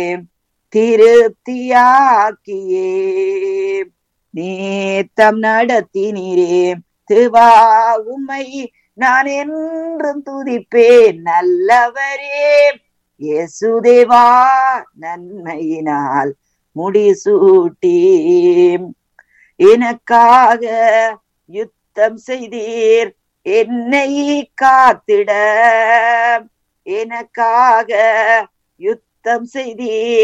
திருப்தியாக்கியே நேத்தம் நடத்தினீரே திருவா உம்மை நான் என்றும் துதிப்பேன் நல்லவரே இயேசுதேவா நன்மையினால் முடிசூட்டி எனக்காக யுத்தம் செய்தீர் என்னை காத்திட எனக்காக யுத்தம் செய்தீர்